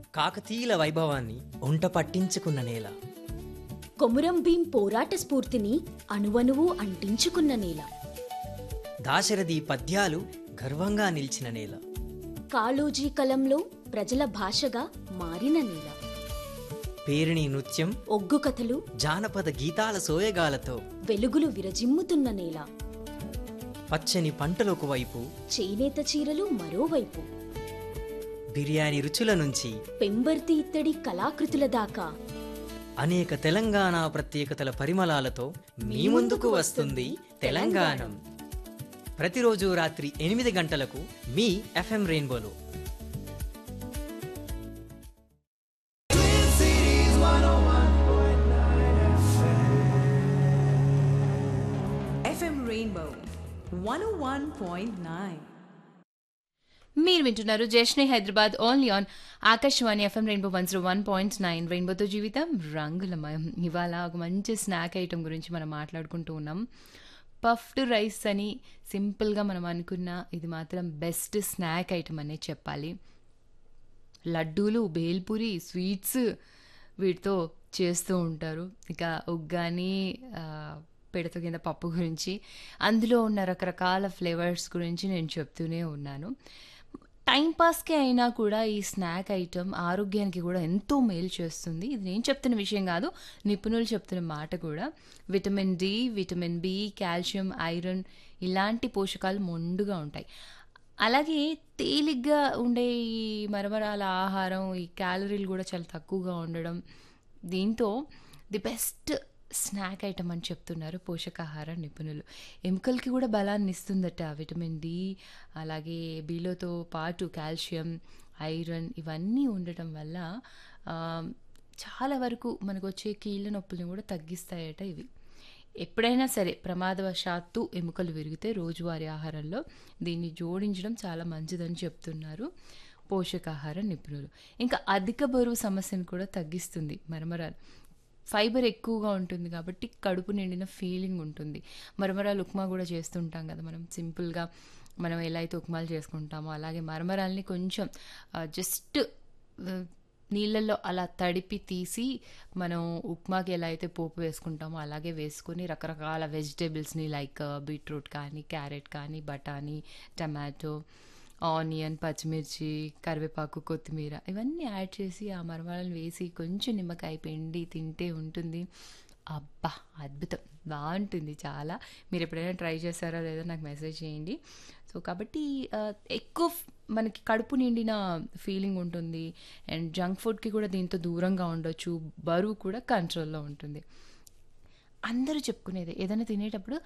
కాకతీయుల వైభవాన్ని ఒంట పట్టించుకున్న నేల కొమురం భీం పోరాట స్ఫూర్తిని అణువణువు అంటించుకున్న నేల దాశరథి పద్యాలు గర్వంగా నిలిచిన నేల కాళోజీ కలంలో ప్రజల భాషగా మారిన నేల పేరిణి నృత్యం ఒగ్గు కథలు జానపద గీతాల సోయగాలతో వెలుగులు విరజిమ్ముతున్న నేల పచ్చని పంటలకు వైపు చేనేత చీరలు మరోవైపు బిర్యానీ రుచుల నుంచి పెంబర్తి ఇత్తడి కళాకృతుల దాకా అనేక తెలంగాణ ప్రత్యేకతల పరిమళాలతో మీ ముందుకు వస్తుంది తెలంగాణం ప్రతిరోజు రాత్రి ఎనిమిది గంటలకు మీ ఎఫ్ఎం రెయిన్బోలో FM Rainbow 101.9. మీరు వింటున్నారు జేష్ని Hyderabad only on Akashvani FM Rainbow one zero one point nine రెయిన్బోతో జీవితం రంగులమయం ఇవాళ ఒక మంచి స్నాక్ ఐటమ్ గురించి మనం మాట్లాడుకుంటూ ఉన్నాం పఫ్డ్ రైస్ అని సింపుల్గా మనం అనుకున్న ఇది మాత్రం బెస్ట్ స్నాక్ ఐటమ్ అనే చెప్పాలి లడ్డూలు బేల్పూరి స్వీట్స్ వీటితో చేస్తూ ఉంటారు ఇక ఉగ్గాని ఆ, పిడత కింద పప్పు గురించి అందులో ఉన్న రకరకాల ఫ్లేవర్స్ గురించి నేను చెప్తూనే ఉన్నాను టైంపాస్కి అయినా కూడా ఈ స్నాక్ ఐటమ్ ఆరోగ్యానికి కూడా ఎంతో మేలు చేస్తుంది ఇది నేను చెప్తున్న విషయం కాదు నిపుణులు చెప్తున్న మాట కూడా vitamin D vitamin B calcium iron ఇలాంటి పోషకాలు మొండుగా ఉంటాయి అలాగే తేలిగ్గా ఉండే ఈ మరమరాల ఆహారం ఈ క్యాలరీలు కూడా చాలా తక్కువగా ఉండడం దీంతో ది బెస్ట్ స్నాక్ ఐటమ్ అని చెప్తున్నారు పోషకాహార నిపుణులు ఎముకలకి కూడా బలాన్ని ఇస్తుందట విటమిన్ డి అలాగే బీలోతో పాటు కాల్షియం ఐరన్ ఇవన్నీ ఉండటం వల్ల ఆ, చాలా వరకు మనకు వచ్చే కీళ్ళ నొప్పుల్ని కూడా తగ్గిస్తాయట ఇవి ఎప్పుడైనా సరే ప్రమాదవశాత్తు ఎముకలు విరిగితే రోజువారీ ఆహారంలో దీన్ని జోడించడం చాలా మంచిదని చెప్తున్నారు పోషకాహార నిపుణులు ఇంకా అధిక బరువు సమస్యను కూడా తగ్గిస్తుంది మరమరాలు ఫైబర్ ఎక్కువగా ఉంటుంది కాబట్టి కడుపు నిండిన ఫీలింగ్ ఉంటుంది మరమరాలు ఉప్మా కూడా చేస్తుంటాం కదా మనం సింపుల్గా మనం ఎలా అయితే ఉప్మాలు చేసుకుంటామో అలాగే మరమరాల్ని కొంచెం జస్ట్ నీళ్ళల్లో అలా తడిపి తీసి మనం ఉప్మాకి ఎలా అయితే పోపు వేసుకుంటామో అలాగే వేసుకొని రకరకాల వెజిటేబుల్స్ని లైక్ బీట్రూట్ కానీ క్యారెట్ కానీ బఠానీ టమాటో ఆనియన్ పచ్చిమిర్చి కరివేపాకు కొత్తిమీర ఇవన్నీ యాడ్ చేసి ఆ మరమరాలను వేసి కొంచెం నిమ్మకాయ పిండి తింటే ఉంటుంది అబ్బా అద్భుతం బాగుంటుంది చాలా మీరు ఎప్పుడైనా ట్రై చేస్తారో లేదో నాకు మెసేజ్ చేయండి సో కాబట్టి ఆ, ఎక్కువ ఫ్- మనకి కడుపు నిండిన ఫీలింగ్ ఉంటుంది అండ్ జంక్ ఫుడ్కి కూడా దీంతో దూరంగా ఉండొచ్చు బరువు కూడా కంట్రోల్లో ఉంటుంది అందరూ చెప్పుకునేది ఏదైనా తినేటప్పుడు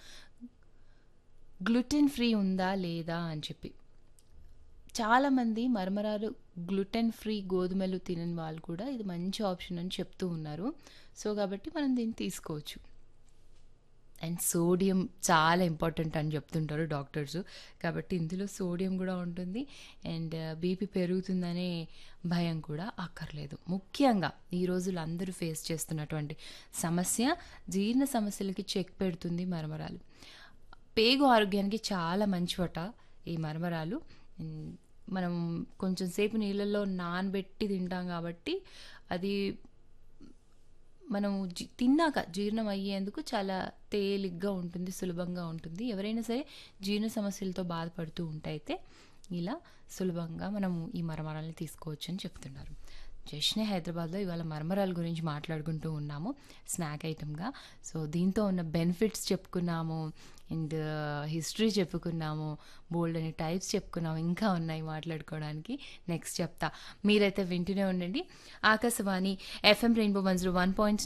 గ్లూటెన్ ఫ్రీ ఉందా లేదా అని చెప్పి చాలామంది మరమరాలు గ్లూటెన్ ఫ్రీ గోధుమలు తినని వాళ్ళు కూడా ఇది మంచి ఆప్షన్ అని చెప్తూ ఉన్నారు సో కాబట్టి మనం దీన్ని తీసుకోవచ్చు అండ్ సోడియం చాలా ఇంపార్టెంట్ అని చెప్తుంటారు డాక్టర్స్ కాబట్టి ఇందులో సోడియం కూడా ఉంటుంది అండ్ బీపీ పెరుగుతుందనే భయం కూడా అక్కర్లేదు ముఖ్యంగా ఈ రోజులు అందరూ ఫేస్ చేస్తున్నటువంటి సమస్య జీర్ణ సమస్యలకి చెక్ పెడుతుంది మరమరాలు పేగు ఆరోగ్యానికి చాలా మంచివట ఈ మరమరాలు ఉమ్, మనం కొంచెం సేపు నీళ్ళల్లో నానబెట్టి తింటాం కాబట్టి అది మనం జి- తిన్నాక జీర్ణం అయ్యేందుకు చాలా తేలిగ్గా ఉంటుంది సులభంగా ఉంటుంది ఎవరైనా సరే జీర్ణ సమస్యలతో బాధపడుతూ ఉంటైతే ఇలా సులభంగా మనం ఈ మరమరాలని తీసుకోవచ్చు అని చెప్తున్నారు జష్నే హైదరాబాద్లో ఇవాళ మరమరాల గురించి మాట్లాడుకుంటూ ఉన్నాము స్నాక్ ఐటమ్గా సో దీంతో ఉన్న బెనిఫిట్స్ చెప్పుకున్నాము అండ్ హిస్టరీ చెప్పుకున్నాము బోల్డ్ అనే టైప్స్ చెప్పుకున్నాము ఇంకా ఉన్నాయి మాట్లాడుకోవడానికి నెక్స్ట్ చెప్తా మీరైతే వింటూనే ఉండండి Akashvani FM Rainbow one zero one point